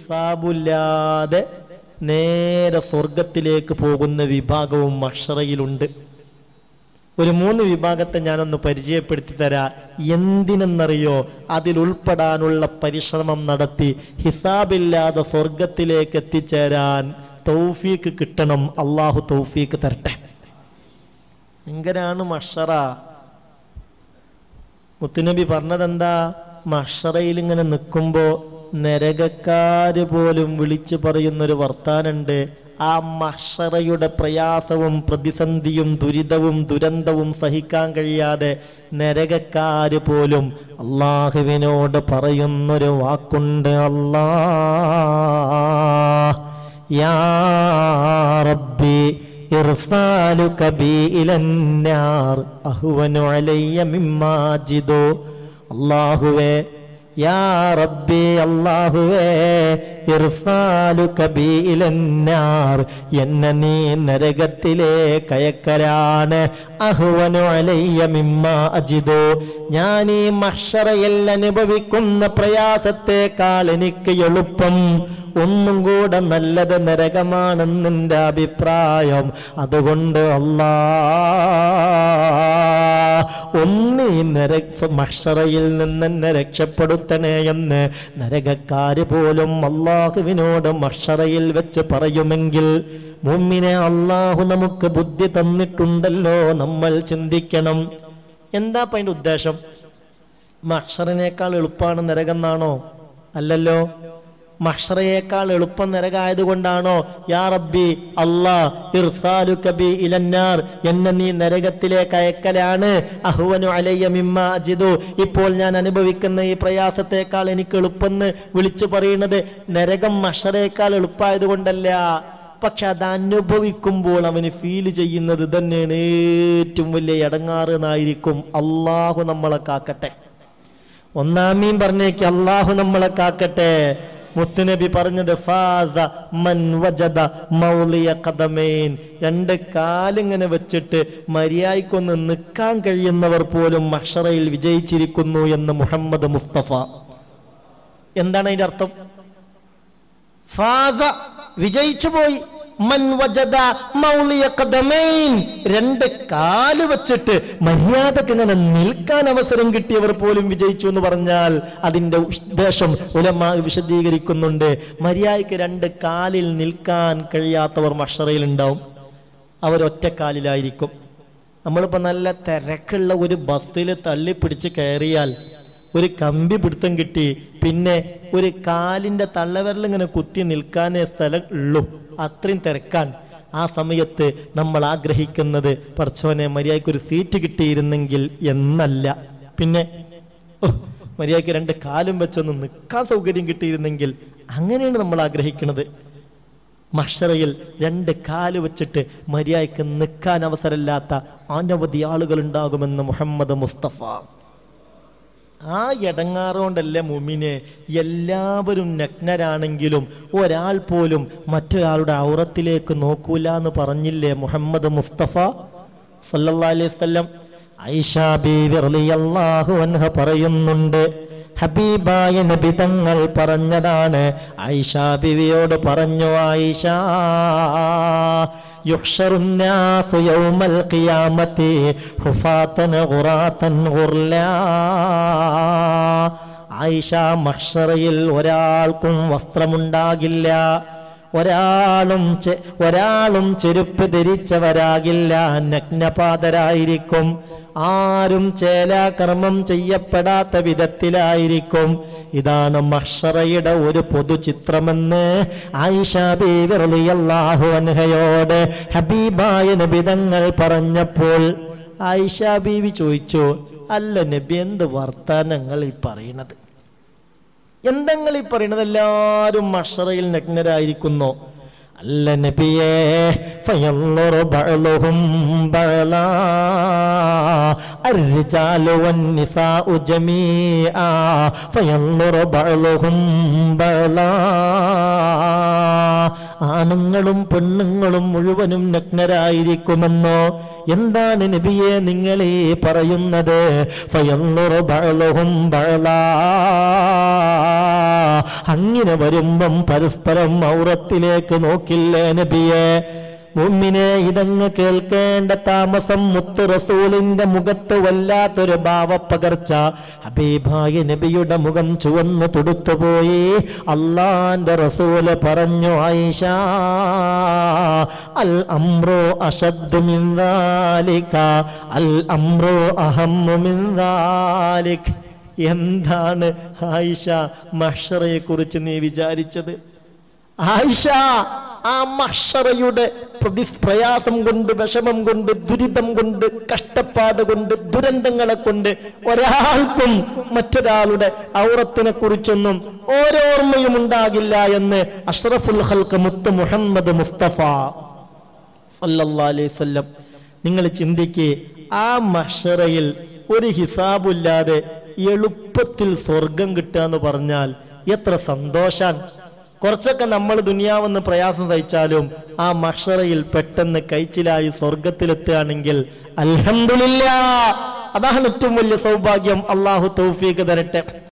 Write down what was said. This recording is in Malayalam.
ഹിസാബില്ലാതെ നേരെ സ്വർഗത്തിലേക്ക് പോകുന്ന വിഭാഗവും മഷറയിലുണ്ട് ഒരു മൂന്ന് വിഭാഗത്തെ ഞാനൊന്ന് പരിചയപ്പെടുത്തി തരാ എന്തിനെന്നറിയോ അതിൽ ഉൾപ്പെടാനുള്ള പരിശ്രമം നടത്തി ഹിസാബില്ലാതെ സ്വർഗത്തിലേക്ക് എത്തിച്ചേരാൻ തൗഫീക്ക് കിട്ടണം അള്ളാഹു തൗഫീക്ക് തരട്ടെ ഭയങ്കരാണ് മഷറ മുത്തുനബി പറഞ്ഞതെന്താ മഷറയിൽ ഇങ്ങനെ നിൽക്കുമ്പോ നരകക്കാര് പോലും വിളിച്ചു പറയുന്നൊരു വർത്താനുണ്ട് ആ മഷറയുടെ പ്രയാസവും പ്രതിസന്ധിയും ദുരിതവും ദുരന്തവും സഹിക്കാൻ കഴിയാതെ നരകക്കാര് പോലും അള്ളാഹുവിനോട് പറയുന്നൊരു വാക്കുണ്ട് അല്ലാ യാ റബ്ബി إرسالك بي إلى النار أهون علي مما جدو അള്ളാഹുവേ യാ റബ്ബി അള്ളാഹുവേ ഇർസാലുക ബി ഇലന്നാർ എന്നെ നീ നരകത്തിലേക്ക് അയക്കലാണ് അഹ്വനു അലയ്യ മിമ്മ അജിദു ഞാൻ ഈ മഹ്ഷറയിൽ അനുഭവിക്കുന്ന പ്രയാസത്തെക്കാൾ എനിക്ക് എളുപ്പം ഒന്നും കൂടെ നല്ലത് നരകമാണെന്നെൻ്റെ അഭിപ്രായം അതുകൊണ്ട് അല്ലാ ഒന്ന് ഈ നര മഷറയിൽ നിന്ന് എന്നെ രക്ഷപ്പെടുത്തണേ എന്ന് നരകക്കാര് പോലും അള്ളാഹുവിനോട് മഷറയിൽ വെച്ച് പറയുമെങ്കിൽ മുമ്മിനെ അള്ളാഹു നമുക്ക് ബുദ്ധി തന്നിട്ടുണ്ടല്ലോ നമ്മൾ ചിന്തിക്കണം എന്താ ഇപ്പം അതിൻ്റെ ഉദ്ദേശം മഷറിനേക്കാൾ എളുപ്പമാണ് നരകെന്നാണോ അല്ലല്ലോ മഹ്ഷറയേക്കാൾ എളുപ്പം നരകായതുകൊണ്ടാണോ യാ റബ്ബി അല്ലാ ഇർസാലു കബി ഇലന്നാർ എന്നെ നീ നരകത്തിലേക്ക് അയക്കലാണ് അഹുവനു അലയ്യ മിമ്മ അജിദു ഇപ്പോൾ ഞാൻ അനുഭവിക്കുന്ന ഈ പ്രയാസത്തെക്കാൾ എനിക്ക് എളുപ്പമെന്ന് വിളിച്ചു പറയുന്നത് നരകം മഹ്ഷറയേക്കാൾ എളുപ്പമായതുകൊണ്ടല്ല പക്ഷെ അത് അനുഭവിക്കുമ്പോൾ അവന് ഫീൽ ചെയ്യുന്നത് തന്നെയാണ് ഏറ്റവും വലിയ ഇടങ്ങാറ് എന്നായിരിക്കും അള്ളാഹു നമ്മളെ കാക്കട്ടെ ഒന്നാം മീൻ പറഞ്ഞേക്ക് അള്ളാഹു നമ്മളെ കാക്കട്ടെ മുത്തുനബി പറഞ്ഞത് ഫാസ മൻ വജദ മൗലിയ കദമേൻ രണ്ട് കാലിങ്ങനെ വെച്ചിട്ട് മര്യാദക്കൊന്ന് നിൽക്കാൻ കഴിയുന്നവർ പോലും മഷറയിൽ വിജയിച്ചിരിക്കുന്നു എന്ന് മുഹമ്മദ് മുസ്തഫ എന്താണ് അതിന്റെ അർത്ഥം ഫാസ വിജയിച്ചു പോയി മൻ വജദ മൗലിയ ഖദമൈൻ രണ്ട് കാല് വെച്ചിട്ട് മര്യാദക്ക് ഇങ്ങനെ നിൽക്കാൻ അവസരം കിട്ടിയവർ പോലും വിജയിച്ചു എന്ന് പറഞ്ഞാൽ അതിന്റെ ഉദ്ദേശം ഉലമ വിശദീകരിക്കുന്നുണ്ട് മര്യാദക്ക് രണ്ട് കാലിൽ നിൽക്കാൻ കഴിയാത്തവർ മഷറയിൽ ഉണ്ടാവും അവരൊറ്റക്കാലിലായിരിക്കും നമ്മളിപ്പോൾ നല്ല തിരക്കുള്ള ഒരു ബസ്സിൽ തള്ളിപ്പിടിച്ച് കയറിയാൽ ഒരു കമ്പി പിടുത്തം കിട്ടി പിന്നെ ഒരു കാലിൻ്റെ തള്ളവിരൽ ഇങ്ങനെ കുത്തി നിൽക്കാനേ സ്ഥലം ഉള്ളൂ അത്രയും തിരക്കാൻ ആ സമയത്ത് നമ്മൾ ആഗ്രഹിക്കുന്നത് പഠിച്ചവനെ മര്യാദയ്ക്ക് ഒരു സീറ്റ് കിട്ടിയിരുന്നെങ്കിൽ എന്നല്ല പിന്നെ ഓ മര്യാദയ്ക്ക് രണ്ട് കാലും വെച്ചൊന്ന് നിൽക്കാൻ സൗകര്യം കിട്ടിയിരുന്നെങ്കിൽ അങ്ങനെയാണ് നമ്മൾ ആഗ്രഹിക്കുന്നത് മഷറയിൽ രണ്ട് കാല് വെച്ചിട്ട് മര്യാദയ്ക്ക് നിൽക്കാൻ അവസരമില്ലാത്ത അനവധി ആളുകൾ ഉണ്ടാകുമെന്ന് മുഹമ്മദ് മുസ്തഫ ആ ഇടങ്ങാറുകൊണ്ടല്ലേ മുമിനെ എല്ലാവരും നഗ്നരാണെങ്കിലും ഒരാൾ പോലും മറ്റൊരാളുടെ ഔറത്തിലേക്ക് നോക്കൂല എന്ന് പറഞ്ഞില്ലേ മുഹമ്മദ് മുസ്തഫ സല്ലല്ലാ അലൈഹി വസല്ലം ഐഷ ബീവി റളിയല്ലാഹു അൻഹ പറയുന്നുണ്ട് ഹബീബായ നബി തങ്ങൾ പറഞ്ഞതാണ് ഐഷ ബിവിയോട് പറഞ്ഞു ആയിഷ يحشر الناس يوم القيامة حفاة غراة غرلا ആയിഷ മഹ്ഷറയിൽ ഒരാൾക്കും വസ്ത്രമുണ്ടാകില്ല ഒരാളും ചെ- ഒരാളും ചെരുപ്പ് ധരിച്ചവരാകില്ല നഗ്നപാതരായിരിക്കും ആരും ചേലാകർമ്മം ചെയ്യപ്പെടാത്ത വിധത്തിലായിരിക്കും ഇതാണ് മഹ്ഷറയുടെ ഒരു പൊതുചിത്രമെന്ന് ആയിഷ ബീവി റളിയല്ലാഹു അൻഹയോട് ഹബീബായ നബിതങ്ങൾ പറഞ്ഞപ്പോൾ ആയിഷ ബീവി ചോദിച്ചു അല്ല നബി എന്ത് വർത്താനങ്ങൾ ഈ പറയണത് എന്തെങ്ങൾ ഈ പറയണത് എല്ലാവരും മഷറയിൽ നഗ്നരായിരിക്കുന്നോ അല്ല നബിയേ ഫയൻളുറു ബഅ്ളുഹും ബഅ്ലാ الرجال والنساء جميعا فينظر بعضهم بعضا ആണുങ്ങളും പെണ്ണുങ്ങളും മുഴുവനും നഗ്നരായിരിക്കുമെന്നോ എന്താണ് നബിയെ നിങ്ങളെ പറയുന്നത് ഫയന്നുറു ബഅളുഹും ബഅളാ. അങ്ങനെ വരുമ്പം പരസ്പരം ഔറത്തിലേക്ക് നോക്കില്ലേ നബിയെ മുമ്മിനെ ഇതങ്ങ് കേൾക്കേണ്ട താമസം മുത്ത് റസൂലിന്റെ മുഖത്ത് വല്ലാത്തൊരു ഭാവപ്പകർച്ച ഹബീബായ നബിയുടെ മുഖം ചുവന്നു തുടുത്തുപോയി അള്ളാന്റെ റസൂല് പറഞ്ഞു ആയിഷ അൽ അമ്രോ അഷദ്ദു മിൻ ദാലിക അൽ അമ്രോ അഹമ്മു മിൻ ദാലിക് എന്താണ് ആയിഷ മഹ്ഷറയെ കുറിച്ച് നീ വിചാരിച്ചത് ആയിഷ ആ മഹ്ഷറയുടെ പ്രതി പ്രയാസം കൊണ്ട് വിഷമം കൊണ്ട് ദുരിതം കൊണ്ട് കഷ്ടപ്പാട് കൊണ്ട് ദുരന്തങ്ങളെ കൊണ്ട് ഒരാൾക്കും മറ്റൊരാളുടെ ഔറത്തിനെ കുറിച്ചൊന്നും ഓരോർമ്മയും ഉണ്ടാകില്ല എന്ന് അഷ്റഫുൽ ഹൽക്ക് മുത്ത് മുഹമ്മദ് മുസ്തഫ സല്ലല്ലാ അലൈഹി വസല്ലം നിങ്ങൾ ചിന്തിക്ക് ആ മഹ്ഷറയിൽ ഒരു ഹിസാബില്ലാതെ എളുപ്പത്തിൽ സ്വർഗം കിട്ടുക എന്ന് പറഞ്ഞാൽ എത്ര സന്തോഷാൻ കുറച്ചൊക്കെ നമ്മൾ ദുനിയാവെന്ന് പ്രയാസം സഹിച്ചാലും ആ മഷറയിൽ പെട്ടെന്ന് കഴിച്ചിലായി സ്വർഗത്തിലെത്തുകയാണെങ്കിൽ അൽഹംദുലില്ലാ അതാണ് ഏറ്റവും വലിയ സൗഭാഗ്യം അള്ളാഹു തൗഫീക്ക് തരട്ടെ